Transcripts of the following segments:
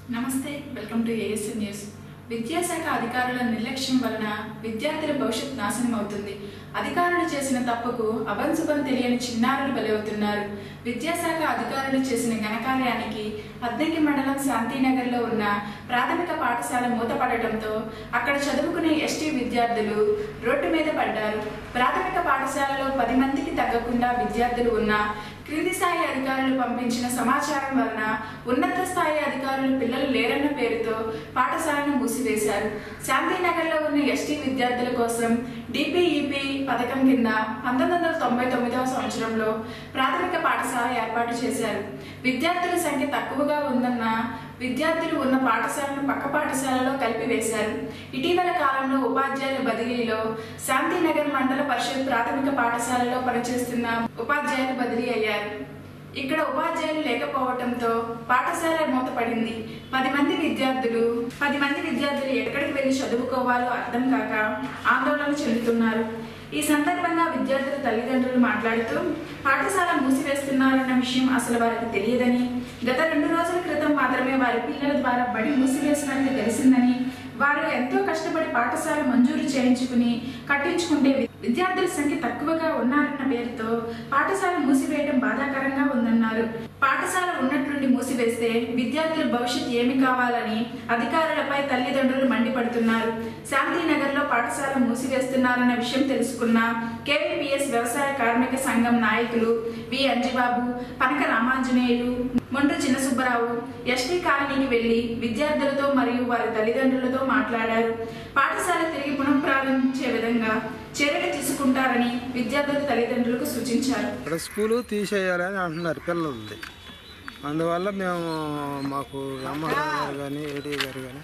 నమస్తే welcome to ASN news విద్యాశాఖ అధికారుల నిర్లక్ష్యం వలన విద్యార్థుల భవిష్యత్ నాశనం అవుతుంది అధికారులు చేసిన తప్పుకు అభంశుభం తెలియని చిన్నారులు బలవుతున్నారు విద్యాశాఖ అధికారులు చేసిన ఘనకార్యానికి అద్దంకి మండలం శాంతినగర్లో ఉన్న ప్రాథమిక పాఠశాల మూతపడటంతో అక్కడ చదువుకునే ఎస్టీ విద్యార్థులు రోడ్డు మీద పడ్డారు ప్రాథమిక పాఠశాలలో పది మందికి తగ్గకుండా విద్యార్థులు ఉన్నా క్రింది స్థాయి అధికారులు పంపించిన సమాచారం వలన ఉన్నత స్థాయి అధికారులు పిల్లలు లేరన్న పేరుతో పాఠశాలను మూసివేశారు శాంతినగర్లో ఉన్న ఎస్టీ విద్యార్థుల కోసం డిపిఈపి పథకం కింద పంతొమ్మిది వందల తొంభై తొమ్మిదవ సంవత్సరంలో ప్రాథమిక పాఠశాల ఏర్పాటు చేశారు విద్యార్థుల సంఖ్య తక్కువగా ఉందన్న విద్యార్థులు ఉన్న పాఠశాలను పక్క పాఠశాలలో కలిపివేశారు ఇటీవల కాలంలో ఉపాధ్యాయుల బదిలీలో శాంతినగర్ మండల పరిషత్ ప్రాథమిక పాఠశాలలో పనిచేస్తున్న ఉపాధ్యాయులు బదిలీ అయ్యారు ఇక్కడ ఉపాధ్యాయులు లేకపోవడంతో పాఠశాల మూతపడింది పది మంది విద్యార్థులు పది మంది విద్యార్థులు ఎక్కడికి వెళ్ళి చదువుకోవాలో అర్థం కాక ఆందోళన చెందుతున్నారు ఈ సందర్భంగా విద్యార్థుల తల్లిదండ్రులు మాట్లాడుతూ పాఠశాల మూసివేస్తున్నారన్న విషయం అసలు వారికి తెలియదని గత రెండు రోజుల క్రితం మాత్రమే వారి పిల్లల ద్వారా బడి మూసివేసినట్లు తెలిసిందని వారు ఎంతో కష్టపడి పాఠశాల మంజూరు చేయించుకుని కట్టించుకుంటే వి- విద్యార్థుల సంఖ్య తక్కువగా ఉన్నారన్న పేరుతో పాఠశాల మూసివేయడం బాధాకరంగా ఉందన్నారు పాఠశాల ఉన్నట్లుండి మూసివేస్తే విద్యార్థుల భవిష్యత్ ఏమి కావాలని అధికారులపై తల్లిదండ్రులు మండిపడుతున్నారు శాంతినగర్లో పాఠశాల మూసివేస్తున్నారన్న విషయం తెలుసుకున్న కేవీపీఎస్ వ్యవసాయ కార్మిక సంఘం నాయకులు వి అంజిబాబు పనక రామాంజనేయులు మొండ్రు చిన్నసుబ్బరావు ఎస్టీ కాలనీకి వెళ్లి విద్యార్థులతో మరియు వారి తల్లిదండ్రులతో మాట్లాడారు పాఠశాల తిరిగి పునఃప్రారంభించే విధంగా చర్యలు తీసుకుంటారని విద్యార్థుల తల్లిదండ్రులకు సూచించారు ఇక్కడ స్కూలు తీసేయాలని అంటున్నారు పిల్లలది అందువల్ల మేము మాకు ఎంఆర్ఓ గారు కానీ ఏడీ గారు కానీ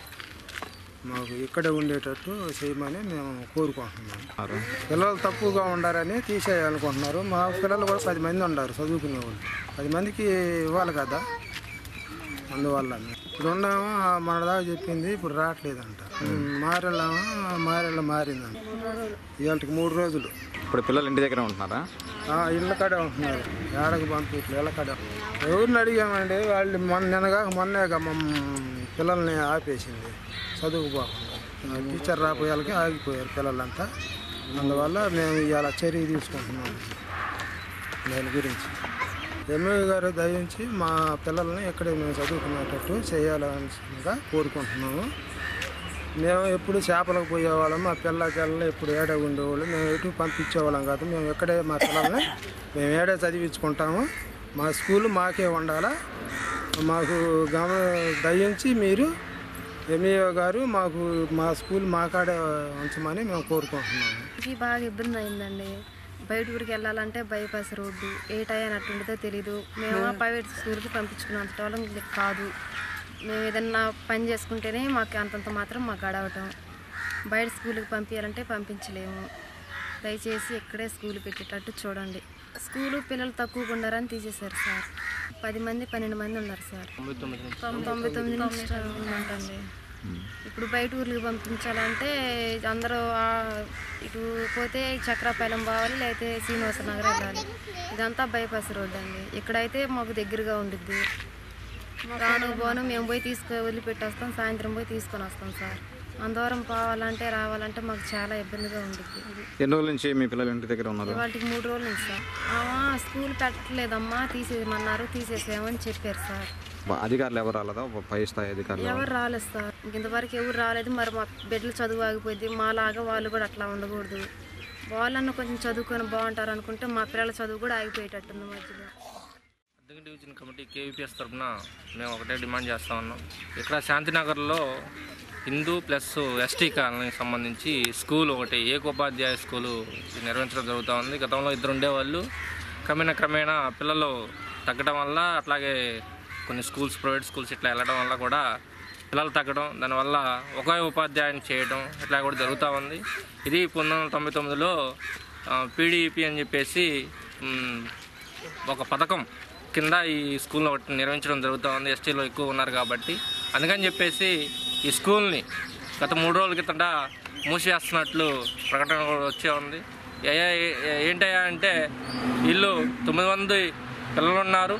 మాకు ఇక్కడే ఉండేటట్టు చేయమని మేము కోరుకుంటున్నాం పిల్లలు తక్కువగా ఉండారని తీసేయాలనుకుంటున్నారు మా పిల్లలు కూడా పది మంది ఉన్నారు చదువుకునే వాళ్ళు పది మందికి ఇవ్వాలి కదా అందువల్ల ఇప్పుడు ఉన్నామో మన దాకా చెప్పింది ఇప్పుడు రావట్లేదంట మారెళ్ళామో మారెళ్ళ మారిందంట ఇవాళకి మూడు రోజులు ఇప్పుడు పిల్లలు ఇంటి దగ్గర ఉంటున్నారా ఆ, ఇళ్ళ కాడే ఉంటున్నారు ఏడకు పంపించలేదు ఇళ్ళ కాడే ఎవరిని అడిగామండి వాళ్ళు మొన్న నిన్నగా మొన్నేగా మా పిల్లల్ని ఆపేసింది చదువుకోకుండా టీచర్ రాపోయాలకి ఆగిపోయారు పిల్లలంతా అందువల్ల మేము ఇవాళ చర్య తీసుకుంటున్నాం దాని గురించి ఎంఏ గారు దయించి మా పిల్లల్ని ఇక్కడే మేము చదువుకునేటట్టు చేయాలనిగా కోరుకుంటున్నాము మేము ఎప్పుడు చేపలకు పోయేవాళ్ళం మా పిల్ల పిల్లలు ఎప్పుడు ఏడే ఉండేవాళ్ళు మేము ఎటు పంపించేవాళ్ళం కాదు మేము ఇక్కడే మా పిల్లల్ని మేము ఏడే చదివించుకుంటాము మా స్కూల్ మాకే ఉండాలా మాకు గమ దయించి మీరు ఎంఈఓ గారు మాకు మా స్కూల్ మా కాడే ఉంచమని మేము కోరుకుంటున్నాము ఇది బాగా ఇబ్బంది అయిందండి బయట ఊరికి వెళ్ళాలంటే బైపాస్ రోడ్డు ఏ టైం అట్టుంటుందో తెలీదు మేము ఆ ప్రైవేట్ స్కూల్కి పంపించుకున్నంత వాళ్ళం కాదు మేము ఏదన్నా పని చేసుకుంటేనే మాకు అంతంత మాత్రం మాకు గడవటం బయట స్కూల్కి పంపించాలంటే పంపించలేము దయచేసి ఇక్కడే స్కూల్ పెట్టేటట్టు చూడండి స్కూలు పిల్లలు తక్కువగా ఉన్నారని తీసేశారు సార్ పది మంది పన్నెండు మంది ఉన్నారు సార్ తొం- తొంభై తొమ్మిది నుంచి ఉందంటండి ఇప్పుడు బయట ఊర్లకు పంపించాలంటే అందరూ ఆ ఇటు పోతే చక్రాపాలెం పోవాలి లేకపోతే శ్రీనివాస నగర్ వెళ్ళాలి ఇదంతా బైపాస్ రోడ్ అండి ఇక్కడైతే మాకు దగ్గరగా ఉండిద్ది రాను పోను మేము పోయి తీసుకు వదిలిపెట్టేస్తాం సాయంత్రం పోయి తీసుకొని వస్తాం సార్ అందరం పోవాలంటే రావాలంటే మాకు చాలా ఇబ్బందిగా ఉండిద్ది ఎన్ని రోజుల నుంచి మీ పిల్లలు ఇంటి దగ్గర ఉన్నారు వాటికి మూడు రోజులు నుంచి సార్ ఆమా స్కూల్ పెట్టలేదమ్మా తీసేయమన్నారు తీసేసామని చెప్పారు సార్ బా- అధికారులు ఎవరు రాలేదా ఒక పై స్థాయి అధికారులు ఎవరు రాలేదు సార్ ఇంతవరకు ఎవరు రాలేదు మరి మా బిడ్డలు చదువు ఆగిపోయింది మాలాగా వాళ్ళు కూడా అట్లా ఉండకూడదు వాళ్ళన్న కొంచెం చదువుకొని బాగుంటారు అనుకుంటే మా పిల్లల చదువు కూడా ఆగిపోయేటట్టుంది మధ్యలో అద్దెకి డివిజన్ కమిటీ కేవీపీఎస్ తరఫున మేము ఒకటే డిమాండ్ చేస్తా ఉన్నాం ఇక్కడ శాంతినగర్లో హిందూ ప్లస్ ఎస్టీ కాలనీకి సంబంధించి స్కూల్ ఒకటి ఏకోపాధ్యాయ స్కూలు నిర్వహించడం జరుగుతూ ఉంది గతంలో ఇద్దరు ఉండేవాళ్ళు క్రమేణా క్రమేణా పిల్లలు తగ్గడం వల్ల అట్లాగే కొన్ని స్కూల్స్ ప్రైవేట్ స్కూల్స్ ఇట్లా వెళ్ళడం వల్ల కూడా పిల్లలు తగ్గడం దానివల్ల ఒకే ఉపాధ్యాయుని చేయడం ఇట్లా కూడా జరుగుతూ ఉంది ఇది పంతొమ్మిది వందల తొంభై తొమ్మిదిలో పీడీపీ అని చెప్పేసి మ్, ఒక పథకం కింద ఈ స్కూల్లో ఒకటి నిర్వహించడం జరుగుతూ ఉంది ఎస్టీలో ఎక్కువ ఉన్నారు కాబట్టి అందుకని చెప్పేసి ఈ స్కూల్ని గత మూడు రోజుల కిందట మూసివేస్తున్నట్లు ప్రకటన కూడా వచ్చే ఉంది ఏ- ఏ- ఏంటయ్యా అంటే వీళ్ళు తొమ్మిది మంది పిల్లలు ఉన్నారు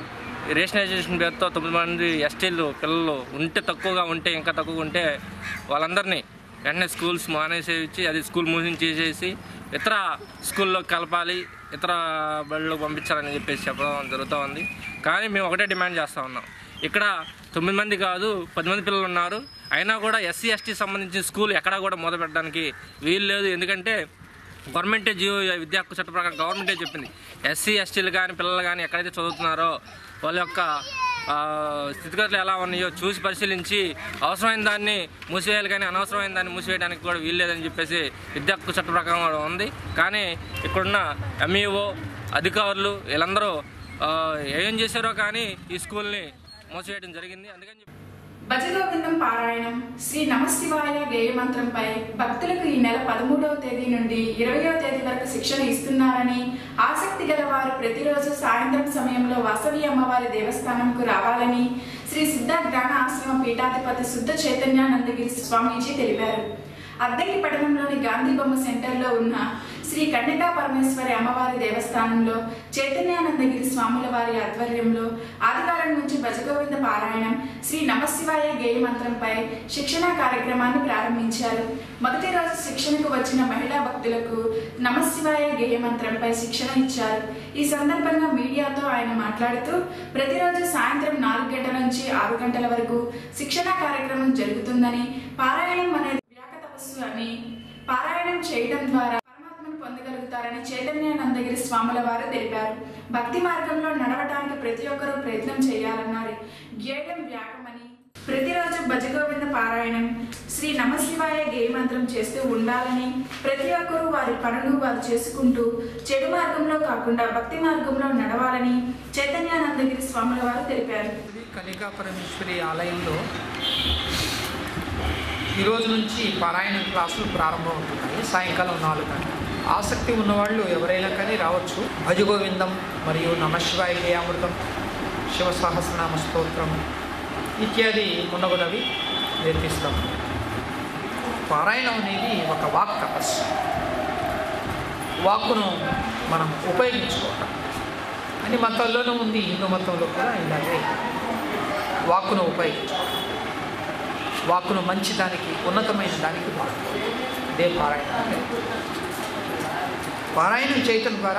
రేషనైజేషన్ పేరుతో తొమ్మిది మంది ఎస్టీలు పిల్లలు ఉంటే తక్కువగా ఉంటే ఇంకా తక్కువ ఉంటే వాళ్ళందరినీ వెంటనే స్కూల్స్ మానేసేసి అది స్కూల్ మూసించేసేసి ఇతర స్కూల్లో కలపాలి ఇతర బడులకు పంపించాలని చెప్పేసి చెప్పడం జరుగుతూ ఉంది కానీ మేము ఒకటే డిమాండ్ చేస్తూ ఉన్నాం ఇక్కడ తొమ్మిది మంది కాదు పది మంది పిల్లలు ఉన్నారు అయినా కూడా ఎస్సీ ఎస్టీ సంబంధించిన స్కూల్ ఎక్కడా కూడా మొదలు పెట్టడానికి వీలు లేదు ఎందుకంటే గవర్నమెంటే జియో విద్యా హక్కు చట్ట ప్రకారం గవర్నమెంటే చెప్పింది ఎస్సీ ఎస్టీలు కానీ పిల్లలు కానీ ఎక్కడైతే చదువుతున్నారో వాళ్ళ యొక్క ఆ, స్థితిగతులు ఎలా ఉన్నాయో చూసి పరిశీలించి అవసరమైన దాన్ని మూసివేయాలి కానీ అనవసరమైన దాన్ని మూసివేయడానికి కూడా వీల్లేదని చెప్పేసి విద్యా హక్కు చట్ట ప్రకారం కూడా ఉంది కానీ ఇక్కడున్న ఎంఈఓ అధికారులు వీళ్ళందరూ ఆ, ఏం చేశారో కానీ ఈ స్కూల్ని మూసివేయడం జరిగింది అందుకని చెప్పి భజగోవిందం పారాయణం శ్రీ నమశివాయ గేయ మంత్రంపై భక్తులకు ఈ నెల పదమూడవ తేదీ నుండి ఇరవయవ తేదీ వరకు శిక్షణ ఇస్తున్నారని ఆసక్తి గల వారు ప్రతిరోజు సాయంత్రం సమయంలో వాసవి అమ్మవారి దేవస్థానంకు రావాలని శ్రీ సిద్ధ జ్ఞాన ఆశ్రమ పీఠాధిపతి శుద్ధ చైతన్యానందగిరి స్వామీజీ తెలిపారు అద్దెకి పట్టణంలోని గాంధీ బొమ్మ సెంటర్లో ఉన్న శ్రీ కన్యకా పరమేశ్వరి అమ్మవారి దేవస్థానంలో చైతన్యానందగిరి స్వాముల వారి ఆధ్వర్యంలో ఆదివారం నుంచి భజగోవింద పారాయణం శ్రీ నమశివాయ గేయ మంత్రంపై శిక్షణా కార్యక్రమాన్ని ప్రారంభించారు మొదటి రోజు శిక్షణకు వచ్చిన మహిళా భక్తులకు నమశివాయ గేయ మంత్రంపై శిక్షణ ఇచ్చారు ఈ సందర్భంగా మీడియాతో ఆయన మాట్లాడుతూ ప్రతిరోజు సాయంత్రం నాలుగు గంటల నుంచి ఆరు గంటల వరకు శిక్షణా కార్యక్రమం జరుగుతుందని పారాయణం అనేది వ్యాక తపస్సు అని పారాయణం చేయడం ద్వారా పరమాత్మను పొందగలుగుతారని చైతన్యానందగిరి స్వాముల వారు తెలిపారు భక్తి మార్గంలో నడవటానికి ప్రతి ఒక్కరూ ప్రయత్నం చేయాలన్నారు గేయం వ్యాకమని ప్రతిరోజు భజగోవింద పారాయణం శ్రీ నమశివాయ గేయ మంత్రం చేస్తూ ఉండాలని ప్రతి ఒక్కరూ వారి పనులు వారు చేసుకుంటూ చెడు మార్గంలో కాకుండా భక్తి మార్గంలో నడవాలని చైతన్యానందగిరి స్వాముల వారు తెలిపారు ఇది కనికా పరమేశ్వరి ఆలయంలో ఈ రోజు నుంచి పారాయణ క్లాసులు ప్రారంభమవుతున్నాయి సాయంకాలం నాలుగు గంటలు ఆసక్తి ఉన్నవాళ్ళు ఎవరైనా కానీ రావచ్చు భజగోవిందం మరియు నమశివాయ గేయామృతం శివ సహస్రనామ స్తోత్రం ఇత్యాది మున్నగునవి నేర్పిస్తాం పారాయణం అనేది ఒక వాక్ తపస్సు వాక్కును మనం ఉపయోగించుకోవటం అన్ని మతాల్లోనూ ఉంది హిందూ మతంలో కూడా ఇలాగే వాక్కును ఉపయోగించుకోవటం వాక్కును మంచి దానికి ఉన్నతమైన దానికి వాడుకోవాలి ఇదే పారాయణం అంటే పారాయణం చేయటం ద్వారా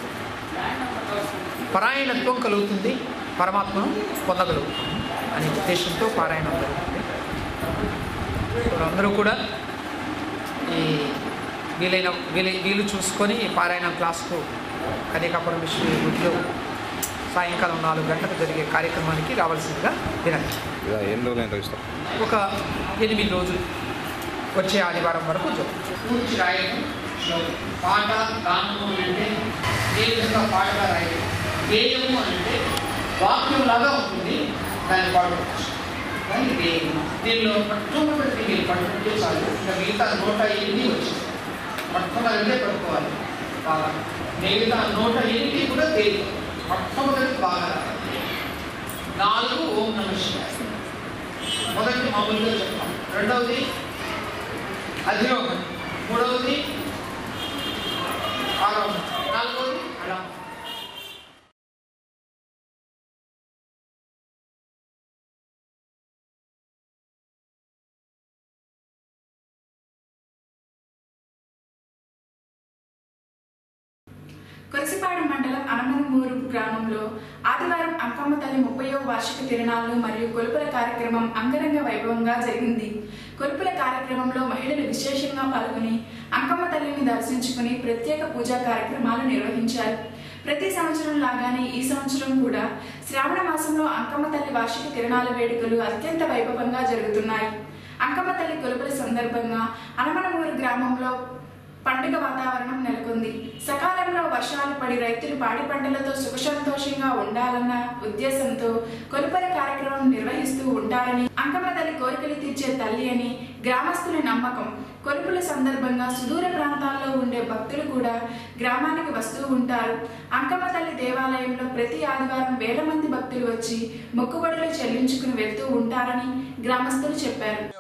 పరాయణత్వం కలుగుతుంది పరమాత్మను పొందగలుగుతుంది అనే ఉద్దేశంతో పారాయణం జరుగుతుంది ఇప్పుడు అందరూ కూడా ఈ వీలైన వీలు వీలు చూసుకొని ఈ పారాయణ క్లాస్కు కనికాపురం విశ్వవిద్యాలయంలో సాయంకాలం నాలుగు గంటలకు జరిగే కార్యక్రమానికి రావాల్సిందిగా వినండి ఇలా ఎన్ని రోజులు నిర్వహిస్తారు ఒక ఎనిమిది రోజులు వచ్చే ఆదివారం వరకు జరుగుతుంది పూర్తి రాయడం పాట గానము అని అంటే ఏ విధంగా పాటగా రాయడం గేయము అని అంటే వాక్యం లాగా ఉంటుంది దాన్ని పాడుకోవచ్చు కానీ గేయము దీనిలో మొట్టమొదటి మీరు పట్టుకుంటే చాలు ఇంకా మిగతా నూట ఎనిమిది వచ్చింది మొట్టమొదటిదే పట్టుకోవాలి బాగా మిగతా నూట ఎనిమిది కూడా తేలి మొట్టమొదటి బాగా రాయాలి. నాలుగు ఓం నమ శివాయ మొదటి మామూలుగా చెప్తాం రెండవది అధిరోహం మూడవది ఆరోహం నాలుగవది అడం కొరసిపాడు మండలం అనమనమూరు గ్రామంలో ఆదివారం అంకమ్మ తల్లి ముప్పయో వార్షిక తిరునాళ్లు మరియు కొలుపుల కార్యక్రమం అంగరంగ వైభవంగా జరిగింది కొలుపుల కార్యక్రమంలో మహిళలు విశేషంగా పాల్గొని అంకమ్మ తల్లిని దర్శించుకుని ప్రత్యేక పూజా కార్యక్రమాలు నిర్వహించారు ప్రతి సంవత్సరం లాగానే ఈ సంవత్సరం కూడా శ్రావణ మాసంలో అంకమ్మ తల్లి వార్షిక తిరునాళ్ల వేడుకలు అత్యంత వైభవంగా జరుగుతున్నాయి అంకమ్మ తల్లి కొలుపుల సందర్భంగా అనమనమూరు గ్రామంలో పండుగ వాతావరణం నెలకొంది సకాలంలో వర్షాలు పడి రైతులు పాడి పంటలతో సుఖ సంతోషంగా ఉండాలన్న ఉద్దేశంతో కొలుపల కార్యక్రమం నిర్వహిస్తూ ఉంటారని అంకమ్మ తల్లి కోరికలు తీర్చే తల్లి అని గ్రామస్తుల నమ్మకం కొలుపుల సందర్భంగా సుదూర ప్రాంతాల్లో ఉండే భక్తులు కూడా గ్రామానికి వస్తూ ఉంటారు అంకమ్మ తల్లి దేవాలయంలో ప్రతి ఆదివారం వేల మంది భక్తులు వచ్చి మొక్కుబడులు చెల్లించుకుని వెళ్తూ ఉంటారని గ్రామస్తులు చెప్పారు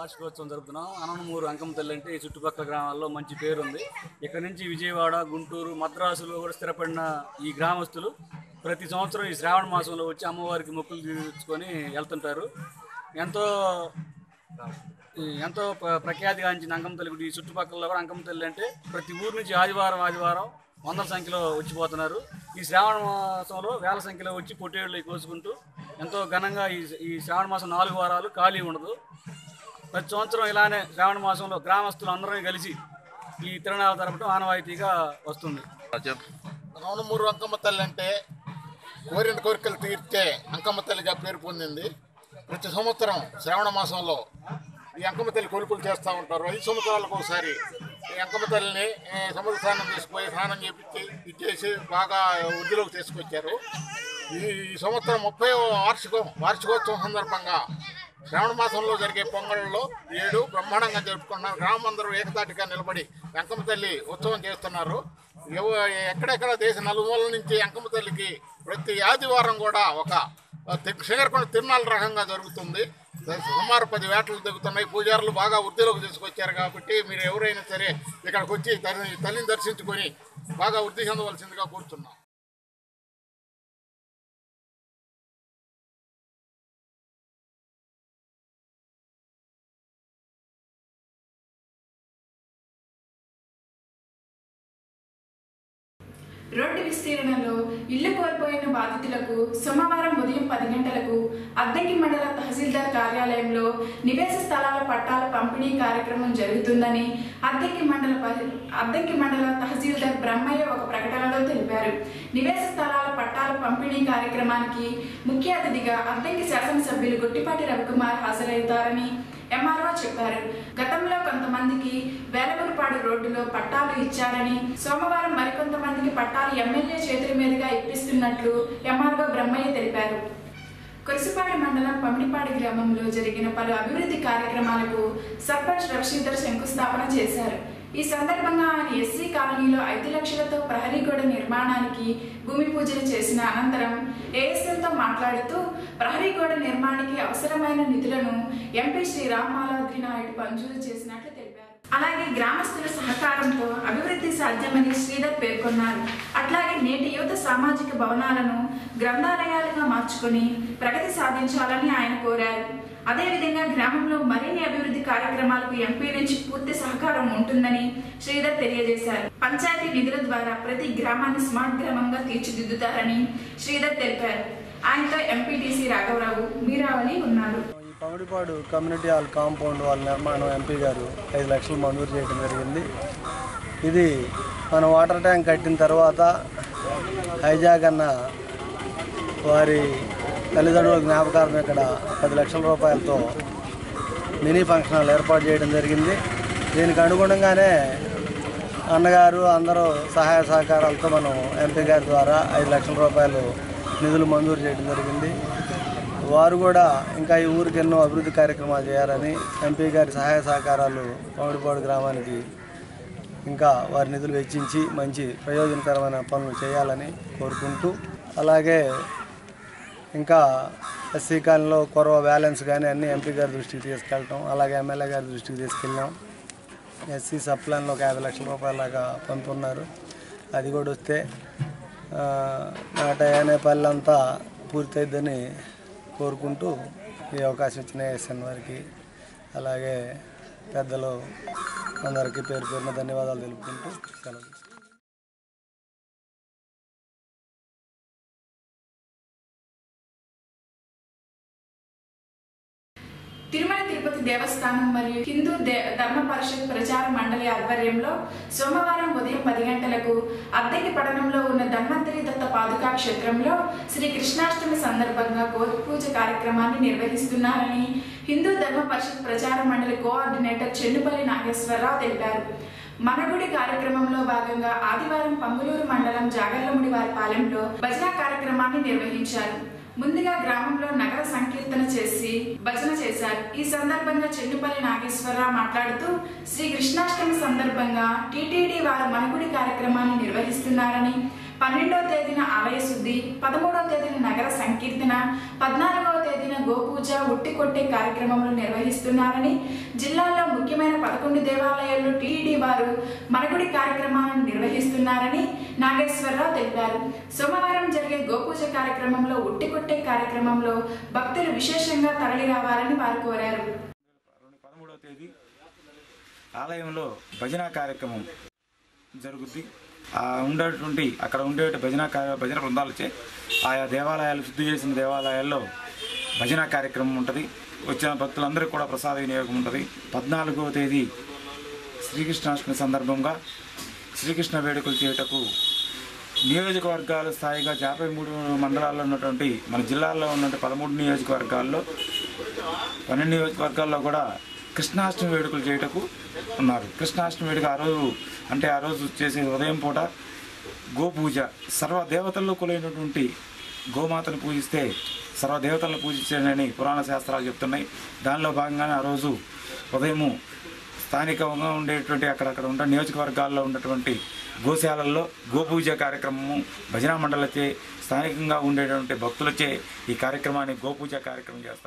వార్షికోత్సవం జరుపుతున్నాం అననమూరు అంకమ్మ తల్లి అంటే ఈ చుట్టుపక్కల గ్రామాల్లో మంచి పేరుంది ఇక్కడ నుంచి విజయవాడ గుంటూరు మద్రాసులో కూడా స్థిరపడిన ఈ గ్రామస్తులు ప్రతి సంవత్సరం ఈ శ్రావణ మాసంలో వచ్చి అమ్మవారికి మొక్కులు తీర్చుకొని వెళ్తుంటారు ఎంతో ఈ ఎంతో ప్ర- ప్రఖ్యాతిగాంచిన అంకమ్మ తల్లి గుడి ఈ చుట్టుపక్కల కూడా అంకమ్మ తల్లి అంటే ప్రతి ఊరు నుంచి ఆదివారం ఆదివారం వందల సంఖ్యలో వచ్చిపోతున్నారు ఈ శ్రావణ మాసంలో వేల సంఖ్యలో వచ్చి పొట్టేళ్ళు కోసుకుంటూ ఎంతో ఘనంగా ఈ ఈ శ్రావణ మాసం నాలుగు వారాలు ఖాళీ ఉండదు ప్రతి సంవత్సరం ఇలానే శ్రావణ మాసంలో గ్రామస్తులు అందరూ కలిసి ఈ తిరణాలు జరపడం ఆనవాయితీగా వస్తుంది నవనమూరు అంకమ్మ తల్లి అంటే కోరిన కోరికలు తీర్చే అంకమ్మ తల్లిగా పేరు పొందింది ప్రతి సంవత్సరం శ్రావణ మాసంలో ఈ అంకమ్మ తల్లి కొలుపులు చేస్తూ ఉంటారు ఐదు సంవత్సరాలకు ఒకసారి ఈ అంకమ్మ తల్లిని ఏ, సముద్ర స్నానం తీసుకుపోయి స్నానం చేపించి ఇచ్చేసి బాగా వృద్ధిలోకి తీసుకొచ్చారు ఈ ఈ సంవత్సరం ముప్పై వార్షికం వార్షికోత్సవం సందర్భంగా శ్రావణ మాసంలో జరిగే పొంగళ్ళలో ఏడు బ్రహ్మాండంగా జరుపుకున్నారు గ్రామం అందరూ ఏకతాటిగా నిలబడి అంకమ్మ తల్లి ఉత్సవం చేస్తున్నారు ఎవ- ఎక్కడెక్కడ దేశ నలుమూలల నుంచి అంకమ్మ తల్లికి ప్రతి ఆదివారం కూడా ఒక శ్రీకాకుళం తిరునాళ్ళ రకంగా జరుగుతుంది సుమారు పది వేటలు దిగుతున్నాయి పూజారులు బాగా వృద్ధిలోకి తీసుకొచ్చారు కాబట్టి మీరు ఎవరైనా సరే ఇక్కడికి వచ్చి తల్లి- తల్లిని దర్శించుకొని బాగా వృద్ధి చెందవలసిందిగా కోరుతున్నాం రోడ్డు విస్తీర్ణంలో ఇళ్లు కోల్పోయిన బాధితులకు సోమవారం ఉదయం పది గంటలకు అద్దెకి మండల తహసీల్దార్ కార్యాలయంలో నివేశ స్థలాల పట్టాల పంపిణీ కార్యక్రమం జరుగుతుందని అద్దెకి మండల పరి- అద్దెకి మండల తహసీల్దార్ బ్రహ్మయ్య ఒక ప్రకటనలో తెలిపారు నివేశ స్థలాల పట్టాల పంపిణీ కార్యక్రమానికి ముఖ్య అతిథిగా అద్దెకి శాసనసభ్యులు గుట్టిపాటి రవికుమార్ హాజరవుతారని ఎంఆర్ఓ చెప్పారు గతంలో కొంతమందికి వేలగురుపాడు రోడ్డులో పట్టాలు ఇచ్చారని సోమవారం మరికొంతమందికి పట్టాలు ఎమ్మెల్యే చేతుల మీదుగా ఇప్పిస్తున్నట్లు ఎంఆర్ఓ బ్రహ్మయ్య తెలిపారు కొరిసిపాడు మండలం పమిడిపాడు గ్రామంలో జరిగిన పలు అభివృద్ధి కార్యక్రమాలకు సర్పంచ్ రవిశీధర్ శంకుస్థాపన చేశారు ఈ సందర్భంగా ఆయన ఎస్సీ కాలనీలో ఐదు లక్షలతో ప్రహరీ గోడ నిర్మాణానికి భూమి పూజలు చేసిన అనంతరం ఏఎస్ఎల్తో మాట్లాడుతూ ప్రహరీ గోడ నిర్మాణానికి అవసరమైన నిధులను ఎంపీ శ్రీ రామ్మాలాద్రి నాయుడు మంజూరు చేసినట్లు తెలిపారు అలాగే గ్రామస్తుల సహకారంతో అభివృద్ధి సాధ్యమని శ్రీధర్ పేర్కొన్నారు అట్లాగే నేటి యువత సామాజిక భవనాలను గ్రంథాలయాలుగా మార్చుకొని ప్రగతి సాధించాలని ఆయన కోరారు అదేవిధంగా గ్రామంలో మరిన్ని అభివృద్ధి కార్యక్రమాలకు ఎంపీ నుంచి పూర్తి సహకారం ఉంటుందని శ్రీధర్ తెలియజేశారు పంచాయతీ నిధుల ద్వారా ప్రతి గ్రామాన్ని స్మార్ట్ గ్రామంగా తీర్చిదిద్దుతారని శ్రీధర్ తెలిపారు ఆయనతో ఎంపీటీసీ రాఘవరావు మీరావళి ఉన్నారు ఈ పమిడిపాడు కమ్యూనిటీ హాల్ కాంపౌండ్ వాళ్ళ నిర్మాణం ఎంపీ గారు ఐదు లక్షలు మంజూరు చేయడం జరిగింది ఇది మన వాటర్ ట్యాంక్ కట్టిన తర్వాత హైజాగ్ అన్న వారి తల్లిదండ్రుల జ్ఞాపకార్థం ఇక్కడ పది లక్షల రూపాయలతో మినీ ఫంక్షన్ హాల్ ఏర్పాటు చేయడం జరిగింది దీనికి అనుగుణంగానే అన్నగారు అందరూ సహాయ సహకారాలతో మనం ఎంపీ గారి ద్వారా ఐదు లక్షల రూపాయలు నిధులు మంజూరు చేయడం జరిగింది వారు కూడా ఇంకా ఈ ఊరికి ఎన్నో అభివృద్ధి కార్యక్రమాలు చేయాలని ఎంపీ గారి సహాయ సహకారాలు పౌడిపాడు గ్రామానికి ఇంకా వారి నిధులు వెచ్చించి మంచి ప్రయోజనకరమైన పనులు చేయాలని కోరుకుంటూ అలాగే ఇంకా ఎస్సీ కాలనీలో కొరవ బ్యాలెన్స్ కానీ అన్ని ఎంపీ గారి దృష్టికి తీసుకెళ్ళటం అలాగే ఎమ్మెల్యే గారి దృష్టికి తీసుకెళ్ళాం ఎస్సీ సప్లాన్లో ఒక యాభై లక్షల రూపాయల దాకా పంపున్నారు అది కూడా వస్తే ఆ, నాట అనే పనులంతా పూర్తయిద్దని కోరుకుంటూ ఈ అవకాశం ఇచ్చిన ఎస్ఎన్ వారికి అలాగే పెద్దలు అందరికీ పేరు పేరున ధన్యవాదాలు తెలుపుకుంటూ సెలవు తిరుమల తిరుపతి దేవస్థానం మరియు హిందూ దే ధర్మ పరిషత్ ప్రచార మండలి ఆధ్వర్యంలో సోమవారం ఉదయం పది గంటలకు అద్దెకి పట్టణంలో ఉన్న ధన్వంతరి దత్త పాదుకా క్షేత్రంలో శ్రీ కృష్ణాష్టమి సందర్భంగా గోధు పూజ కార్యక్రమాన్ని నిర్వహిస్తున్నారని హిందూ ధర్మ పరిషత్ ప్రచార మండలి కోఆర్డినేటర్ చెన్నుపల్లి నాగేశ్వరరావు తెలిపారు మనగుడి కార్యక్రమంలో భాగంగా ఆదివారం పంగులూరు మండలం జాగర్లముడి వారి పాలెంలో భజన కార్యక్రమాన్ని నిర్వహించారు ముందుగా గ్రామంలో నగర సంకీర్తన చేసి భజన చేశారు ఈ సందర్భంగా చెన్నుపల్లి నాగేశ్వరరావు మాట్లాడుతూ శ్రీ కృష్ణాష్టమి సందర్భంగా టీటీడీ వారు మనగుడి కార్యక్రమాన్ని నిర్వహిస్తున్నారని పన్నెండవ తేదీన ఆలయ శుద్ధి పదమూడవ తేదీన నగర సంకీర్తన పద్నాలుగవ తేదీన గోపూజ ఉట్టి కొట్టే కార్యక్రమములు నిర్వహిస్తున్నారని జిల్లాలో ముఖ్యమైన పదకొండు దేవాలయాల్లో టీఈడీ వారు మనగుడి కార్యక్రమాలను నిర్వహిస్తున్నారని నాగేశ్వరరావు తెలిపారు సోమవారం జరిగే గోపూజ కార్యక్రమంలో ఉట్టి కొట్టే కార్యక్రమంలో భక్తులు విశేషంగా తరలి రావాలని వారు కోరారు పదమూడవ తేదీ ఆలయంలో భజన కార్యక్రమం జరుగుద్ది ఆ ఉండేటువంటి అక్కడ ఉండే భజన కార్య భజన బృందాలచే ఆయా దేవాలయాలు శుద్ధి చేసిన దేవాలయాల్లో భజన కార్యక్రమం ఉంటుంది వచ్చిన భక్తులందరికీ కూడా ప్రసాద వినియోగం ఉంటుంది పద్నాలుగవ తేదీ శ్రీకృష్ణాష్టమి సందర్భంగా శ్రీకృష్ణ వేడుకలు చేయుటకు నియోజకవర్గాల స్థాయిగా యాభై మూడు మండలాల్లో ఉన్నటువంటి మన జిల్లాల్లో ఉన్నటువంటి పదమూడు నియోజకవర్గాల్లో పన్నెండు నియోజకవర్గాల్లో కూడా కృష్ణాష్టమి వేడుకలు చేయుటకు ఉన్నారు కృష్ణాష్టమి వేడుక ఆ రోజు అంటే ఆ రోజు చేసే ఉదయం పూట గోపూజ సర్వ దేవతల్లో కొలైనటువంటి గోమాతను పూజిస్తే సర్వ దేవతలను పూజించాలని పురాణ శాస్త్రాలు చెప్తున్నాయి దానిలో భాగంగానే ఆ రోజు ఉదయము స్థానికంగా ఉండేటువంటి అక్కడక్కడ ఉండే నియోజకవర్గాల్లో ఉన్నటువంటి గోశాలల్లో గోపూజ కార్యక్రమము భజనా మండలచే స్థానికంగా ఉండేటువంటి భక్తులచే ఈ కార్యక్రమాన్ని గోపూజ కార్యక్రమం చేస్తారు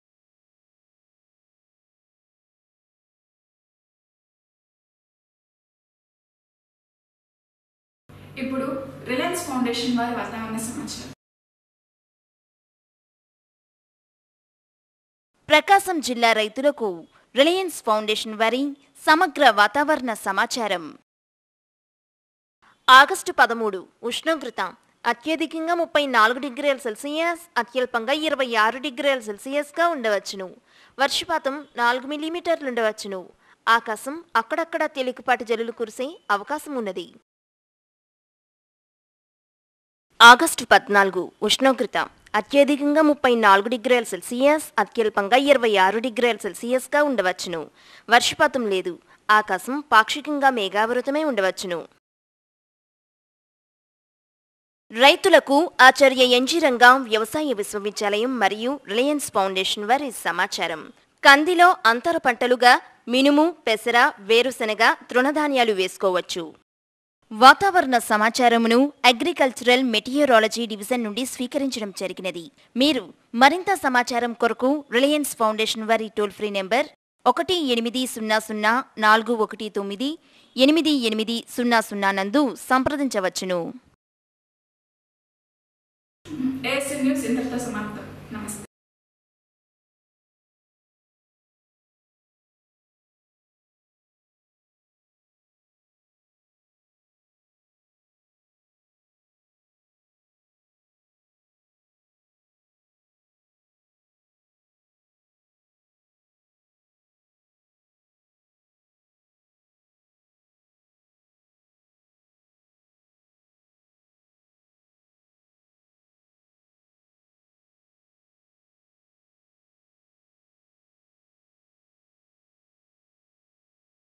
ఇప్పుడు రిలయన్స్ ఫౌండేషన్ వారి వాతావరణ సమాచారం ప్రకాశం జిల్లా రైతులకు రిలయన్స్ ఫౌండేషన్ వారి సమగ్ర వాతావరణ సమాచారం ఆగస్టు పదమూడు ఉష్ణోగ్రత అత్యధికంగా ముప్పై నాలుగు డిగ్రీల సెల్సియస్ అత్యల్పంగా ఇరవై ఆరు డిగ్రీల సెల్సియస్గా ఉండవచ్చును వర్షపాతం నాలుగు మిల్లీమీటర్లు ఉండవచ్చును ఆకాశం అక్కడక్కడ తేలికపాటి జల్లులు కురిసే అవకాశం ఉన్నది ఆగస్టు పద్నాలుగు ఉష్ణోగ్రత అత్యధికంగా ముప్పై నాలుగు డిగ్రీల సెల్సియస్ అత్యల్పంగా ఇరవై ఆరు డిగ్రీల సెల్సియస్గా ఉండవచ్చును వర్షపాతం లేదు ఆకాశం పాక్షికంగా మేఘావృతమై ఉండవచ్చును రైతులకు ఆచార్య ఎన్జీ రంగం వ్యవసాయ విశ్వవిద్యాలయం మరియు రిలయన్స్ ఫౌండేషన్ వారి సమాచారం కందిలో అంతర పంటలుగా మినుము పెసర వేరుశెనగ తృణధాన్యాలు వేసుకోవచ్చు వాతావరణ సమాచారమును అగ్రికల్చరల్ మెటీరియరాలజీ డివిజన్ నుండి స్వీకరించడం జరిగినది మీరు మరింత సమాచారం కొరకు రిలయన్స్ ఫౌండేషన్ వారి టోల్ ఫ్రీ నెంబర్ ఒకటి ఎనిమిది సున్నా సున్నా నాలుగు ఒకటి తొమ్మిది ఎనిమిది ఎనిమిది సున్నా సున్నా నందు సంప్రదించవచ్చును ఏఎస్ఎన్ న్యూస్ ఇంతటితో సమాప్తం నమస్తే